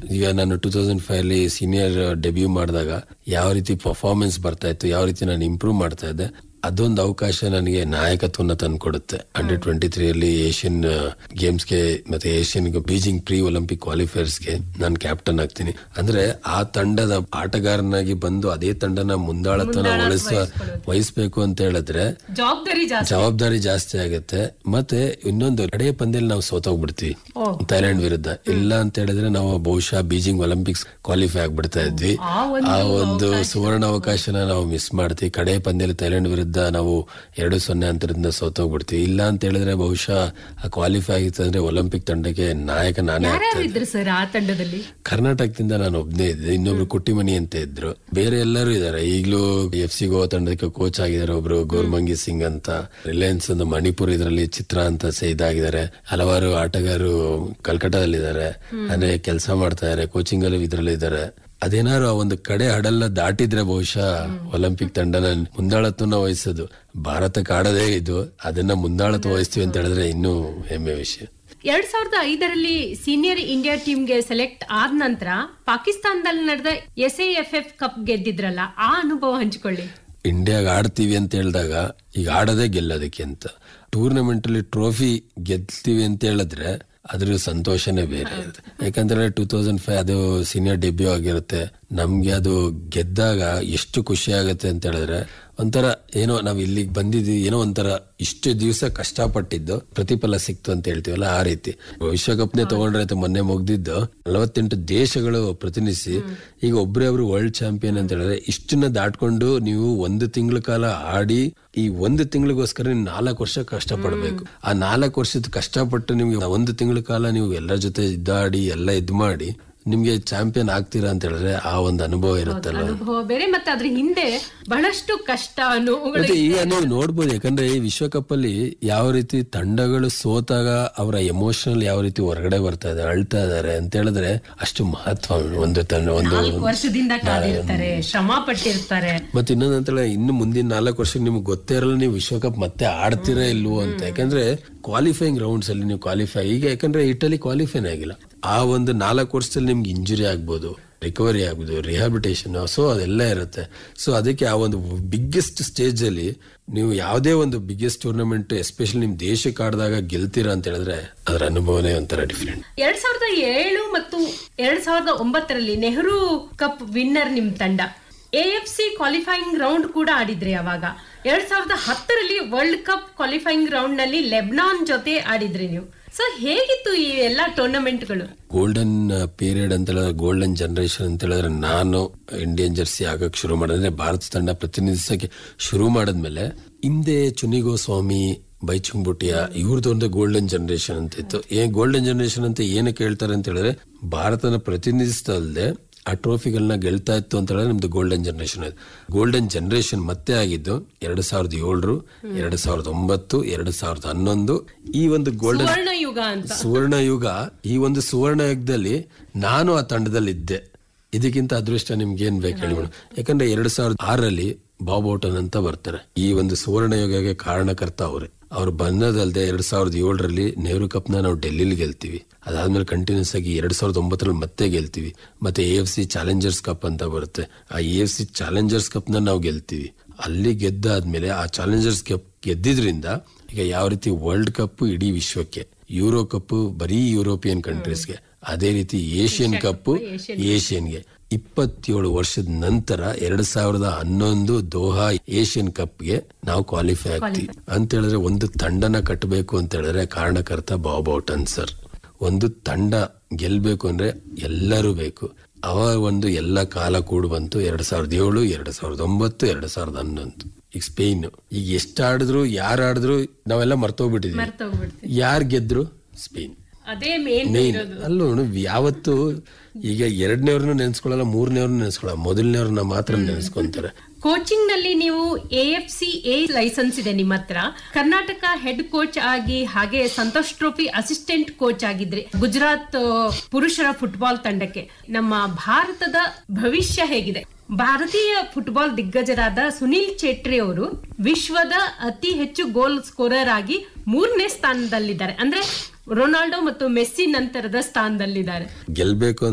ಈಗ ನಾನು two thousand five ಅಲ್ಲಿ ಸೀನಿಯರ್ ಡೆಬ್ಯೂ ಮಾಡಿದಾಗ ಯಾವ ರೀತಿ ಪರ್ಫಾರ್ಮೆನ್ಸ್ ಬರ್ತಾ ಇತ್ತು ಯಾವ ರೀತಿ ನಾನು ಇಂಪ್ರೂವ್ ಮಾಡ್ತಾ ಇದ್ದೆ ಅದೊಂದು ಅವಕಾಶ ನನಗೆ ನಾಯಕತ್ವನ ತಂದ್ಕೊಡುತ್ತೆ ಅಂಡರ್ ಟ್ವೆಂಟಿ ತ್ರೀ ಅಲ್ಲಿ ಏಷ್ಯನ್ ಗೇಮ್ಸ್ಗೆ ಮತ್ತೆ ಏಷ್ಯನ್ ಬೀಜಿಂಗ್ ಪ್ರೀ ಒಲಿಂಪಿಕ್ ಕ್ವಾಲಿಫೈಯರ್ಸ್ಗೆ ನಾನು ಕ್ಯಾಪ್ಟನ್ ಆಗ್ತೀನಿ ಅಂದ್ರೆ ಆ ತಂಡದ ಆಟಗಾರನಾಗಿ ಬಂದು ಅದೇ ತಂಡನ ಮುಂದಾಳತ್ವನ ವಹಿಸುವ ವಹಿಸ್ಬೇಕು ಅಂತ ಹೇಳಿದ್ರೆ ಜವಾಬ್ದಾರಿ ಜಾಸ್ತಿ ಜವಾಬ್ದಾರಿ ಜಾಸ್ತಿ ಆಗುತ್ತೆ ಮತ್ತೆ ಇನ್ನೊಂದು ಕಡೆಯ ಪಂದ್ಯದಲ್ಲಿ ನಾವು ಸೋತೋಗ್ಬಿಡ್ತೀವಿ ಓ. ಥೈಲ್ಯಾಂಡ್ ವಿರುದ್ಧ ಇಲ್ಲ ಅಂತ ಹೇಳಿದ್ರೆ ನಾವು ಬಹುಶಃ ಬೀಜಿಂಗ್ ಒಲಿಂಪಿಕ್ಸ್ ಕ್ವಾಲಿಫೈ ಆಗ್ಬಿಡ್ತಾ ಇದ್ವಿ ಆ ಒಂದು ಆ ಒಂದು ಸುವರ್ಣ ಅವಕಾಶನ ನಾವು ಮಿಸ್ ಮಾಡ್ತೀವಿ ಕಡೆ ಪಂದ್ಯದಲ್ಲಿ ಥೈಲ್ಯಾಂಡ್ ವಿರುದ್ಧ ನಾವು ಎರಡು ಸೊನ್ನೆ ಅಂತರದಿಂದ ಸೋತೋಗ್ಬಿಡ್ತೀವಿ ಇಲ್ಲ ಅಂತ ಹೇಳಿದ್ರೆ ಬಹುಶಃ ಆ ಕ್ವಾಲಿಫೈ ಆಗಿತ್ತು ಅಂದ್ರೆ ಒಲಿಂಪಿಕ್ ತಂಡಕ್ಕೆ ನಾಯಕ ನಾನೇ ಆಗ್ತಾ ಯಾರ್ಯಾರು ಇದ್ರು ಸರ್ ಆ ತಂಡದಲ್ಲಿ ಕರ್ನಾಟಕದಿಂದ ನಾನು ಒಬ್ನೇ ಇದ್ದೆ ಇನ್ನೊಬ್ರು ಕುಟ್ಟಿಮನಿ ಅಂತ ಇದ್ರು ಬೇರೆ ಎಲ್ಲರೂ ಇದಾರೆ ಈಗಲೂ ಎಫ್ ಸಿ ಗೋವಾ ತಂಡಕ್ಕೆ ಕೋಚ್ ಆಗಿದ್ದಾರೆ ಒಬ್ರು ಗೌರ್ಮಂಗಿ ಸಿಂಗ್ ಅಂತ ರಿಲಯನ್ಸ್ ಒಂದು ಮಣಿಪುರ್ ಇದರಲ್ಲಿ ಚಿತ್ರ ಅಂತ ಸಹ ಇದಾಗಿದ್ದಾರೆ ಹಲವಾರು ಆಟಗಾರರು ಕಲ್ಕಟ್ಟಾದಲ್ಲಿದ್ದಾರೆ ಅಂದ್ರೆ ಕೆಲಸ ಮಾಡ್ತಾ ಇದಾರೆ ಕೋಚಿಂಗ್ ಅಲ್ಲಿ ಇದ್ರಲ್ಲಿ ಇದ್ದಾರೆ ಅದೇನಾದ್ರು ಆ ಒಂದು ಕಡೆ ಹಡಲ್ಲ ದಾಟಿದ್ರೆ ಬಹುಶಃ ಒಲಿಂಪಿಕ್ ತಂಡನ ಮುಂದಾಳತ್ವನ ವಹಿಸೋದು ಭಾರತಕ್ಕೆ ಆಡೋದೇ ಇದು ಅದನ್ನ ಮುಂದಾಳತ್ವ ವಹಿಸ್ತೀವಿ ಅಂತ ಹೇಳಿದ್ರೆ ಇನ್ನೂ ಹೆಮ್ಮೆ ವಿಷಯ ಎರಡ್ ಸಾವಿರದ ಐದರಲ್ಲಿ ಸೀನಿಯರ್ ಇಂಡಿಯಾ ಟೀಮ್ಗೆ ಸೆಲೆಕ್ಟ್ ಆದ ನಂತರ ಪಾಕಿಸ್ತಾನದಲ್ಲಿ ನಡೆದ ಎಸ್ ಎಫ್ ಎಫ್ ಕಪ್ ಗೆದ್ದಿದ್ರಲ್ಲ ಆ ಅನುಭವ ಹಂಚಿಕೊಳ್ಳಿ ಇಂಡಿಯಾಗ ಆಡ್ತೀವಿ ಅಂತ ಹೇಳಿದಾಗ ಈಗ ಆಡೋದೇ ಗೆಲ್ಲೋದಕ್ಕೆ ಅಂತ ಟೂರ್ನಮೆಂಟ್ ಅಲ್ಲಿ ಟ್ರೋಫಿ ಗೆಲ್ತೀವಿ ಅಂತ ಹೇಳಿದ್ರೆ ಅದ್ರ ಸಂತೋಷನೇ ಬೇರೆ ಇರುತ್ತೆ ಯಾಕಂದ್ರೆ ಟೂ ತೌಸಂಡ್ ಫೈವ್ ಅದು ಸೀನಿಯರ್ ಡೆಬ್ಯೂ ಆಗಿರುತ್ತೆ ನಮ್ಗೆ ಅದು ಗೆದ್ದಾಗ ಎಷ್ಟು ಖುಷಿ ಆಗುತ್ತೆ ಅಂತ ಹೇಳಿದ್ರೆ ಒಂಥರ ಏನೋ ನಾವ್ ಇಲ್ಲಿಗೆ ಬಂದಿದ್ವಿ ಏನೋ ಒಂಥರ ಇಷ್ಟು ದಿವಸ ಕಷ್ಟಪಟ್ಟಿದ್ದು ಪ್ರತಿಫಲ ಸಿಕ್ತು ಅಂತ ಹೇಳ್ತೀವಲ್ಲ ಆ ರೀತಿ ವಿಶ್ವಕಪ್ನೇ ತಗೊಂಡ್ರೆ ಆಯ್ತು ಮೊನ್ನೆ ಮುಗ್ದಿದ್ದು ನಲವತ್ತೆಂಟು ದೇಶಗಳು ಪ್ರತಿನಿಧಿಸಿ ಈಗ ಒಬ್ರೇ ಒಬ್ರು ವರ್ಲ್ಡ್ ಚಾಂಪಿಯನ್ ಅಂತ ಹೇಳಿದ್ರೆ ಇಷ್ಟನ್ನ ದಾಟ್ಕೊಂಡು ನೀವು ಒಂದು ತಿಂಗಳ ಕಾಲ ಆಡಿ ಈ ಒಂದು ತಿಂಗಳಿಗೋಸ್ಕರ ನೀವು ನಾಲ್ಕು ವರ್ಷ ಕಷ್ಟಪಡ್ಬೇಕು ಆ ನಾಲ್ಕು ವರ್ಷದ ಕಷ್ಟಪಟ್ಟು ನಿಮ್ಗೆ ಒಂದು ತಿಂಗಳ ಕಾಲ ನೀವು ಎಲ್ಲರ ಜೊತೆ ಇದ್ದಾಡಿ ಎಲ್ಲ ಇದ್ ಮಾಡಿ ನಿಮ್ಗೆ ಚಾಂಪಿಯನ್ ಆಗ್ತೀರಾ ಅಂತ ಹೇಳಿದ್ರೆ ಆ ಒಂದು ಅನುಭವ ಇರುತ್ತಲ್ಲ ಅನುಭವ ಬೇರೆ ಮತ್ತೆ ಅದ್ರ ಹಿಂದೆ ಬಹಳಷ್ಟು ಕಷ್ಟ ನೋವುಗಳು ಮತ್ತೆ ಈಗ ನೀವು ನೋಡ್ಬೋದು ಯಾಕಂದ್ರೆ ಈ ವಿಶ್ವಕಪ್ ಅಲ್ಲಿ ಯಾವ ರೀತಿ ತಂಡಗಳು ಸೋತಾಗ ಅವರ ಎಮೋಷನಲ್ ಯಾವ ರೀತಿ ಹೊರಗಡೆ ಬರ್ತಾ ಇದೆ ಅಳ್ತಾ ಇದಾರೆ ಅಂತ ಹೇಳಿದ್ರೆ ಅಷ್ಟು ಮಹತ್ವ ಒಂದು ತಂಡ ಒಂದು ನಾಲ್ಕು ವರ್ಷದಿಂದ ಕಾದಿರ್ತಾರೆ ಶ್ರಮ ಪಟ್ಟಿರ್ತಾರೆ ಮತ್ತೆ ಇನ್ನೊಂದು ಅಂತ ಹೇಳಿದ್ರೆ ಇನ್ನು ಮುಂದಿನ ನಾಲ್ಕು ವರ್ಷ ನಿಮ್ಗೆ ಗೊತ್ತೇ ಇರಲ್ಲ ನೀವು ವಿಶ್ವಕಪ್ ಮತ್ತೆ ಆಡ್ತೀರಾ ಇಲ್ವೋ ಅಂತ ಯಾಕಂದ್ರೆ ಕ್ವಾಲಿಫೈಯಿಂಗ್ ರೌಂಡ್ಸ್ ಅಲ್ಲಿ ನೀವು ಕ್ವಾಲಿಫೈ ಈಗ ಯಾಕಂದ್ರೆ ಇಟಲಿ ಕ್ವಾಲಿಫೈನ್ ಆಗಿಲ್ಲ ಆ ಒಂದು ನಾಲ್ಕು ವರ್ಷದಲ್ಲಿ ನಿಮ್ಗೆ ಇಂಜುರಿ ಆಗ್ಬೋದು ರಿಕವರಿ ಆಗ್ಬೋದು ರಿಹಾಬಿಟೇಷನ್ ಸೊ ಅದೆಲ್ಲ ಇರುತ್ತೆ ಸೊ ಅದಕ್ಕೆ ಆ ಒಂದು ಬಿಗ್ಗೆಸ್ಟ್ ಸ್ಟೇಜ್ ಅಲ್ಲಿ ನೀವು ಯಾವುದೇ ಒಂದು ಬಿಗ್ಗೆಸ್ಟ್ ಟೂರ್ನಮೆಂಟ್ ಎಸ್ಪೆಷಲಿ ನಿಮ್ ದೇಶಕ್ಕೆ ಆಡಿದಾಗ ಗೆಲ್ತೀರಾ ಅಂತ ಹೇಳಿದ್ರೆ ಅದರ ಅನುಭವನೇ ಒಂಥರ ಡಿಫ್ರೆಂಟ್ ಎರಡ್ ಸಾವಿರದ ಏಳು ಮತ್ತು ಎರಡ್ ಸಾವಿರದ ಒಂಬತ್ತರಲ್ಲಿ ನೆಹರು ಕಪ್ ವಿನ್ನರ್ ನಿಮ್ ತಂಡ ಎಎಫ್ ಸಿ ಕ್ವಾಲಿಫೈಯಿಂಗ್ ರೌಂಡ್ ಕೂಡ ಆಡಿದ್ರಿ ಅವಾಗ ಎರಡ್ ಸಾವಿರದ ಹತ್ತರಲ್ಲಿ ವರ್ಲ್ಡ್ ಕಪ್ ಕ್ವಾಲಿಫೈಯಿಂಗ್ ರೌಂಡ್ ನಲ್ಲಿ ಲೆಬ್ನಾನ್ ಜೊತೆ ಆಡಿದ್ರಿ ನೀವು ಸೊ ಹೇಗಿತ್ತು ಈ ಎಲ್ಲಾ ಟೂರ್ನಮೆಂಟ್ಗಳು ಗೋಲ್ಡನ್ ಪೀರಿಯಡ್ ಅಂತ ಹೇಳಿದ್ರೆ ಗೋಲ್ಡನ್ ಜನರೇಷನ್ ಅಂತ ಹೇಳಿದ್ರೆ ನಾನು ಇಂಡಿಯನ್ ಜರ್ಸಿ ಆಗಕ್ ಶುರು ಮಾಡಿದ್ರೆ ಭಾರತ ತಂಡ ಪ್ರತಿನಿಧಿಸಕ್ಕೆ ಶುರು ಮಾಡಿದ್ಮೇಲೆ ಹಿಂದೆ ಚುನಿಗೋ ಸ್ವಾಮಿ ಬೈಚುಂಬುಟಿಯ ಇವ್ರದೊಂದು ಗೋಲ್ಡನ್ ಜನರೇಷನ್ ಅಂತ ಇತ್ತು ಏನ್ ಗೋಲ್ಡನ್ ಜನರೇಷನ್ ಅಂತ ಏನಕ್ಕೆ ಹೇಳ್ತಾರೆ ಅಂತ ಹೇಳಿದ್ರೆ ಭಾರತನ ಪ್ರತಿನಿಧಿಸ್ತಲ್ದೆ ಆ ಟ್ರೋಫಿಗಳನ್ನ ಗೆಲ್ತಾ ಇತ್ತು ಅಂತ ಹೇಳಿದ್ರೆ ನಮ್ದು ಗೋಲ್ಡನ್ ಜನರೇಷನ್ ಅದು ಗೋಲ್ಡನ್ ಜನರೇಷನ್ ಮತ್ತೆ ಆಗಿದ್ದು ಎರಡ್ ಸಾವಿರದ ಏಳರು ಎರಡ್ ಸಾವಿರದ ಒಂಬತ್ತು ಎರಡ್ ಸಾವಿರದ ಹನ್ನೊಂದು ಈ ಒಂದು ಗೋಲ್ಡನ್ ಸುವರ್ಣ ಯುಗ ಅಂತ ಸುವರ್ಣ ಯುಗ ಈ ಒಂದು ಸುವರ್ಣ ಯುಗದಲ್ಲಿ ನಾನು ಆ ತಂಡದಲ್ಲಿ ಇದ್ದೆ ಇದಕ್ಕಿಂತ ಅದೃಷ್ಟ ನಿಮ್ಗೆ ಏನ್ ಬೇಕು ಹೇಳಿ ಮೇಡಮ್ ಯಾಕಂದ್ರೆ ಎರಡ್ ಸಾವಿರದ ಆರರಲ್ಲಿ ಬಾಬ್ ಔಟನ್ ಅಂತ ಬರ್ತಾರೆ ಈ ಒಂದು ಸುವರ್ಣ ಯುಗಕ್ಕೆ ಕಾರಣಕರ್ತ ಅವ್ರೆ ಅವ್ರು ಬಂದದಲ್ದೆ ಎರಡ್ ಸಾವಿರದ ಏಳರಲ್ಲಿ ನೆಹರು ಕಪ್ ನ ನಾವು ಡೆಲ್ಲಿಲಿ ಗೆಲ್ತೀವಿ ಅದಾದ್ಮೇಲೆ ಕಂಟಿನ್ಯೂಸ್ ಆಗಿ ಎರಡ್ ಸಾವಿರದ ಒಂಬತ್ತರಲ್ಲಿ ಮತ್ತೆ ಗೆಲ್ತೀವಿ ಮತ್ತೆ A F C challengers cup ಅಂತ ಬರುತ್ತೆ ಆ A F C challengers cup ನ ನಾವು ಗೆಲ್ತೀವಿ ಅಲ್ಲಿ ಗೆದ್ದಾದ್ಮೇಲೆ ಆ ಚಾಲೆಂಜರ್ಸ್ ಕಪ್ ಗೆದ್ದಿದ್ರಿಂದ ಈಗ ಯಾವ ರೀತಿ ವರ್ಲ್ಡ್ ಕಪ್ ಇಡೀ ವಿಶ್ವಕ್ಕೆ ಯೂರೋ ಕಪ್ ಬರೀ ಯುರೋಪಿಯನ್ ಕಂಟ್ರೀಸ್ಗೆ ಅದೇ ರೀತಿ ಏಷ್ಯನ್ ಕಪ್ ಏಷ್ಯನ್ಗೆ ಇಪ್ಪತ್ತೇಳು ವರ್ಷದ ನಂತರ ಎರಡ್ ಸಾವಿರದ ಹನ್ನೊಂದು ದೋಹಾ ಏಷ್ಯನ್ ಕಪ್ಗೆ ನಾವು ಕ್ವಾಲಿಫೈ ಆಗ್ತೀವಿ ಅಂತ ಹೇಳಿದ್ರೆ ಒಂದು ತಂಡನ ಕಟ್ಟಬೇಕು ಅಂತ ಹೇಳಿದ್ರೆ ಕಾರಣಕರ್ತ ಬಾಬ್ ಔಟನ್ ಸರ್ ಒಂದು ತಂಡ ಗೆಲ್ಬೇಕು ಅಂದ್ರೆ ಎಲ್ಲರೂ ಬೇಕು ಅವ ಒಂದು ಎಲ್ಲ ಕಾಲ ಕೂಡ್ ಬಂತು ಎರಡ್ ಸಾವಿರದ ಏಳು ಎರಡ್ ಸಾವಿರದ ಒಂಬತ್ತು ಎರಡ್ ಸಾವಿರದ ಹನ್ನೊಂದು ಈಗ ಸ್ಪೇನ್ ಈಗ ಎಷ್ಟು ಆಡಿದ್ರು ಯಾರು ಆಡಿದ್ರು ನಾವೆಲ್ಲ ಮರ್ತೋಗ್ಬಿಟ್ಟಿದೀವಿ ಮರ್ತೋಗ್ಬಿಡ್ತೀವಿ ಯಾರು ಗೆದ್ರು ಸ್ಪೇನ್ ಅದೇ ಮೇನ್ ಮೇನ್ ಅಲ್ಲೂ ಯಾವತ್ತು ಈಗ ಎರಡನೇವ್ರನ್ನ ನೆನ್ಸ್ಕೊಳ್ಳಲ್ಲ ಮೂರನೇವ್ರನ್ನ ನೆನ್ಸ್ಕೊಳ್ಳಲ್ಲ ಮೊದಲನೇವ್ರನ್ನ ಮಾತ್ರ ನೆನ್ಸ್ಕೊಂತಾರೆ ಕೋಚಿಂಗ್ ನಲ್ಲಿ ನೀವು A F C A licence ಇದೆ ನಿಮ್ಮ ಹತ್ರ ಕರ್ನಾಟಕ ಹೆಡ್ ಕೋಚ್ ಆಗಿ ಹಾಗೆ ಸಂತೋಷ್ ಟ್ರೋಫಿ ಅಸಿಸ್ಟೆಂಟ್ ಕೋಚ್ ಆಗಿದ್ರಿ ಗುಜರಾತ್ ಆ, ಪುರುಷರ ಫುಟ್ಬಾಲ್ ತಂಡಕ್ಕೆ ನಮ್ಮ ಭಾರತದ ಭವಿಷ್ಯ ಹೇಗಿದೆ ಭಾರತೀಯ ಫುಟ್ಬಾಲ್ ದಿಗ್ಗಜರಾದ ಸುನಿಲ್ ಚೇಟ್ರಿ ಅವರು ವಿಶ್ವದ ಅತಿ ಹೆಚ್ಚು ಗೋಲ್ ಸ್ಕೋರರ್ ಆಗಿ ಮೂರನೇ ಸ್ಥಾನದಲ್ಲಿದ್ದಾರೆ ಅಂದ್ರೆ ರೊನಾಲ್ಡೋ ಮತ್ತು ಮೆಸ್ಸಿ ನಂತರದ ಸ್ಥಾನದಲ್ಲಿದ್ದಾರೆ ಗೆಲ್ಬೇಕು